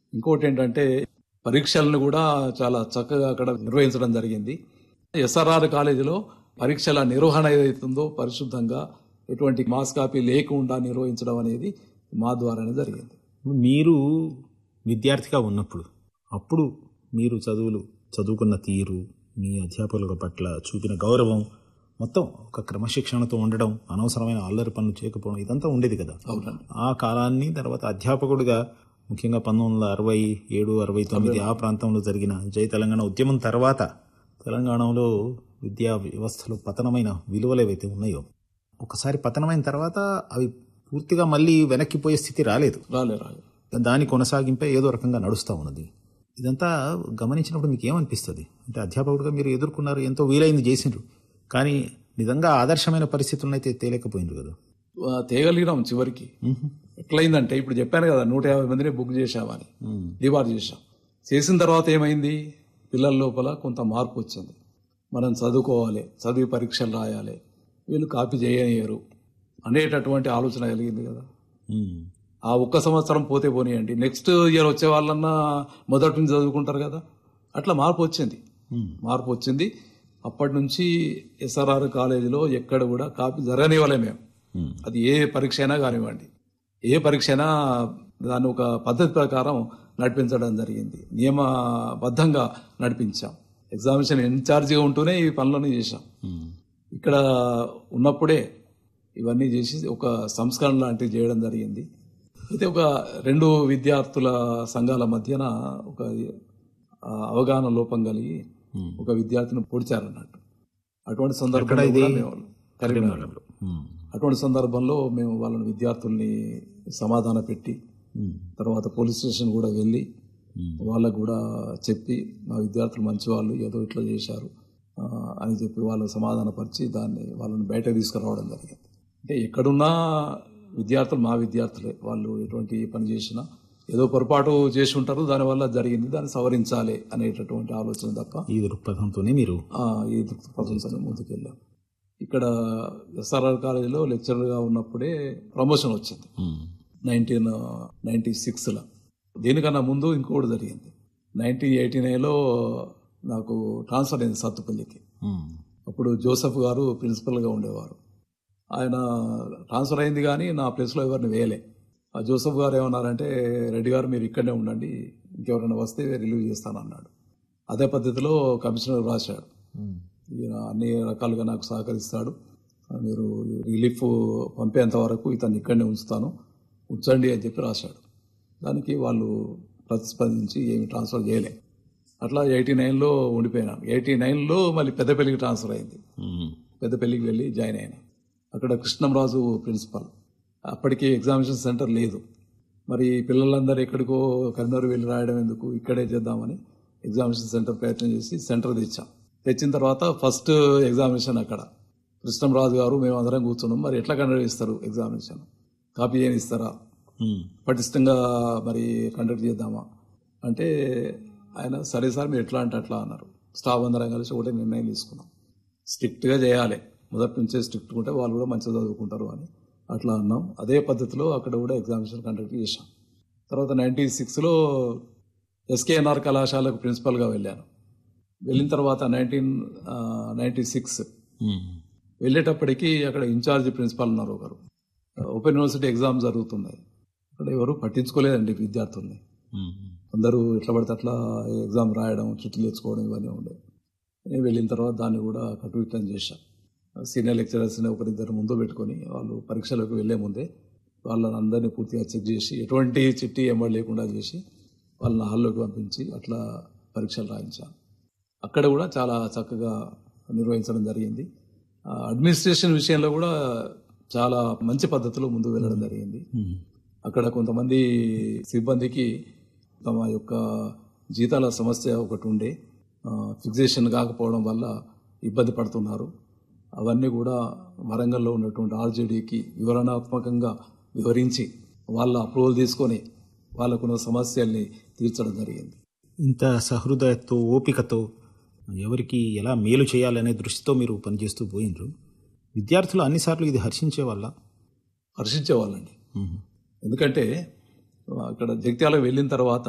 ఇంకోటి ఏంటంటే పరీక్షలను కూడా చాలా చక్కగా అక్కడ నిర్వహించడం జరిగింది ఎస్ఆర్ఆర్ కాలేజీలో పరీక్షల నిర్వహణ ఏదైతుందో పరిశుద్ధంగా ఎటువంటి మాస్ కాపీ లేకుండా నిర్వహించడం అనేది మా ద్వారానే జరిగింది మీరు విద్యార్థిగా ఉన్నప్పుడు అప్పుడు మీరు చదువులు చదువుకున్న తీరు మీ అధ్యాపకుల పట్ల చూపిన గౌరవం మొత్తం ఒక క్రమశిక్షణతో ఉండడం అనవసరమైన అల్లరి పనులు చేయకపోవడం ఇదంతా ఉండేది కదా అవునండి ఆ కాలాన్ని తర్వాత అధ్యాపకుడిగా ముఖ్యంగా పంతొమ్మిది వందల అరవై ఏడు అరవై తొమ్మిది ఆ ప్రాంతంలో జరిగిన జై తెలంగాణ ఉద్యమం తర్వాత తెలంగాణలో విద్యా వ్యవస్థలో పతనమైన విలువలు ఏవైతే ఉన్నాయో ఒకసారి పతనమైన తర్వాత అవి పూర్తిగా మళ్ళీ వెనక్కిపోయే స్థితి రాలేదు రాలే రాలే దాని కొనసాగింపే ఏదో రకంగా నడుస్తూ ఉన్నది ఇదంతా గమనించినప్పుడు మీకు ఏమనిపిస్తుంది అంటే అధ్యాపకుడిగా మీరు ఎదుర్కొన్నారు ఎంతో వీలైంది చేసిండ్రు కానీ నిజంగా ఆదర్శమైన పరిస్థితులను అయితే తేలేకపోయినరు కదా ఆ, తేగలిగినాం చివరికి ఎట్లయిందంటే ఇప్పుడు చెప్పాను కదా నూట యాభై మందిని బుక్ చేశామని డిబార్ చేశాం చేసిన తర్వాత ఏమైంది పిల్లల లోపల కొంత మార్పు వచ్చింది మనం చదువుకోవాలి చదివి పరీక్షలు రాయాలి వీళ్ళు కాపీ చేయనియరు అనేటటువంటి ఆలోచన కలిగింది కదా ఉమ్. ఆ ఒక్క సంవత్సరం పోతే పోనీయండి నెక్స్ట్ ఇయర్ వచ్చే వాళ్ళన్నా మొదటి నుంచి చదువుకుంటారు కదా అట్లా మార్పు వచ్చింది ఉమ్. మార్పు వచ్చింది అప్పటి నుంచి ఎస్ఆర్ఆర్ కాలేజీలో ఎక్కడ కూడా కాపీ జరగనివ్వలే మేము ఉమ్. అది ఏ పరీక్ష అయినా కానివ్వండి ఏ పరీక్ష అయినా దాన్ని ఒక పద్ధతి ప్రకారం నడిపించడం జరిగింది నియమబద్ధంగా నడిపించాం ఎగ్జామినేషన్ ఇన్ఛార్జిగా ఉంటూనే ఈ పనులన్నీ చేశాం ఉమ్. ఇక్కడ ఉన్నప్పుడే ఇవన్నీ చేసి ఒక సంస్కరణ లాంటివి చేయడం జరిగింది అయితే ఒక రెండు విద్యార్థుల సంఘాల మధ్యన ఒక ఆ, అవగాహన లోపం కలిగి Hmm. ఒక విద్యార్థిని పొడిచారన్నట్టు అటువంటి సందర్భంలో ఇది? కూడా మేము కరీంనగర్లో ఉమ్. అటువంటి సందర్భంలో మేము వాళ్ళని విద్యార్థుల్ని సమాధాన పెట్టి ఉమ్. తర్వాత పోలీస్ స్టేషన్ కూడా వెళ్ళి ఉమ్. వాళ్ళకు కూడా చెప్పి మా విద్యార్థులు మంచి వాళ్ళు ఏదో ఇట్లా చేశారు ఆ, అని చెప్పి వాళ్ళకు సమాధానపరిచి దాన్ని వాళ్ళని బయట తీసుకురావడం జరిగింది అంటే ఎక్కడున్నా విద్యార్థులు మా విద్యార్థులే వాళ్ళు ఎటువంటి పని చేసినా ఏదో పొరపాటు చేసి ఉంటారు దానివల్ల జరిగింది దాన్ని సవరించాలి అనేటటువంటి ఆలోచన తప్ప ఈ దృక్పథంతోనే మీరు ఆ, ఈ దృక్పథంతో ముందుకెళ్ళాం ఇక్కడ ఎస్ఆర్ఆర్ కాలేజీలో లెక్చరర్గా ఉన్నప్పుడే ప్రమోషన్ వచ్చింది ఉమ్. నైన్టీన్ నైన్టీ సిక్స్లో దీనికన్నా ముందు ఇంకోటి జరిగింది నైన్టీన్ ఎయిటీ నైన్లో నాకు ట్రాన్స్ఫర్ అయింది సత్తుపల్లికి ఉమ్. అప్పుడు జోసఫ్ గారు ప్రిన్సిపల్గా ఉండేవారు ఆయన ట్రాన్స్ఫర్ అయింది కానీ నా ప్లేస్లో ఎవరిని వేయలే ఆ జోసఫ్ గారు ఏమన్నారంటే రెడ్డి గారు మీరు ఇక్కడనే ఉండండి ఇంకెవరైనా వస్తే రిలీవ్ చేస్తానన్నాడు అదే పద్ధతిలో కమిషనర్ రాశాడు ఉమ్. ఈయన అన్ని రకాలుగా నాకు సహకరిస్తాడు మీరు రిలీఫ్ పంపేంత వరకు ఇతన్ని ఇక్కడనే ఉంచుతాను ఉంచండి అని చెప్పి రాశాడు దానికి వాళ్ళు ప్రతిస్పందించి ఏమి ట్రాన్స్ఫర్ చేయలే అట్లా ఎయిటీ నైన్లో ఉండిపోయినాను ఎయిటీ నైన్లో మళ్ళీ పెద్దపల్లికి ట్రాన్స్ఫర్ అయింది ఉమ్. పెద్దపల్లికి వెళ్ళి జాయిన్ అయినా అక్కడ కృష్ణంరాజు ప్రిన్సిపల్ అప్పటికి ఎగ్జామినేషన్ సెంటర్ లేదు మరి పిల్లలందరూ ఎక్కడికో కరీంనగర్ వెళ్ళి రాయడం ఎందుకు ఇక్కడే చేద్దామని ఎగ్జామినేషన్ సెంటర్ ప్రయత్నం చేసి సెంటర్ తెచ్చాం తెచ్చిన తర్వాత ఫస్ట్ ఎగ్జామినేషన్ అక్కడ కృష్ణంరాజు గారు మేము అందరం కూర్చున్నాం మరి ఎట్లా కండక్ట్ చేస్తారు ఎగ్జామినేషన్ కాపీ ఏమి ఇస్తారా ఉమ్. పటిష్టంగా మరి కండక్ట్ చేద్దామా అంటే ఆయన సరే సార్ మీరు ఎట్లా అంటే అట్లా అన్నారు స్టాఫ్ అందరం కలిసి ఒకటే నిర్ణయం తీసుకున్నాం స్ట్రిక్ట్గా చేయాలి మొదటి నుంచే స్ట్రిక్ట్ ఉంటే వాళ్ళు కూడా మంచిగా చదువుకుంటారు అని అట్లా అన్నాం అదే పద్ధతిలో అక్కడ కూడా ఎగ్జామినేషన్ కండక్ట్ చేశాం తర్వాత నైంటీ సిక్స్లో ఎస్కేఎన్ఆర్ కళాశాలకు ప్రిన్సిపల్గా వెళ్ళాను వెళ్ళిన తర్వాత నైన్టీన్ నైంటీ సిక్స్ ఉమ్. వెళ్ళేటప్పటికి అక్కడ ఇన్ఛార్జ్ ప్రిన్సిపాల్ ఉన్నారు ఒకరు ఓపెన్ యూనివర్సిటీ ఎగ్జామ్ జరుగుతున్నాయి అక్కడ ఎవరు పట్టించుకోలేదండి విద్యార్థుల్ని ఉమ్. అందరూ ఎట్లా పడితే అట్లా ఎగ్జామ్ రాయడం చుట్టూ తెచ్చుకోవడం ఇవన్నీ ఉండే నేను వెళ్ళిన తర్వాత దాన్ని కూడా కట్టుదిట్టం చేశాను సీనియర్ లెక్చరర్స్ని ఒకరిద్దరు ముందు పెట్టుకొని వాళ్ళు పరీక్షలకు వెళ్లే ముందే వాళ్ళని అందరినీ పూర్తిగా చెక్ చేసి ఎటువంటి చిట్టి ఎంబడి లేకుండా చేసి వాళ్ళని హాల్లోకి పంపించి అట్లా పరీక్షలు రాయించాను అక్కడ కూడా చాలా చక్కగా నిర్వహించడం జరిగింది ఆ, అడ్మినిస్ట్రేషన్ విషయంలో కూడా చాలా మంచి పద్ధతిలో ముందుకు వెళ్ళడం జరిగింది ఉమ్. అక్కడ కొంతమంది సిబ్బందికి తమ యొక్క జీతాల సమస్య ఒకటి ఉండే ఆ, ఫిక్సేషన్ కాకపోవడం వల్ల ఇబ్బంది పడుతున్నారు అవన్నీ కూడా వరంగల్లో ఉన్నటువంటి ఆర్జేడీకి వివరణాత్మకంగా వివరించి వాళ్ళ అప్రూవల్ తీసుకొని వాళ్ళకున్న సమస్యల్ని తీర్చడం జరిగింది ఇంత సహృదయతో ఓపికతో ఎవరికి ఎలా మేలు చేయాలనే దృష్టితో మీరు పనిచేస్తూ పోయినరు విద్యార్థులు అన్నిసార్లు ఇది హర్షించే వల్ల హర్షించేవాళ్ళండి ఎందుకంటే అక్కడ జగిత్యాలకు వెళ్ళిన తర్వాత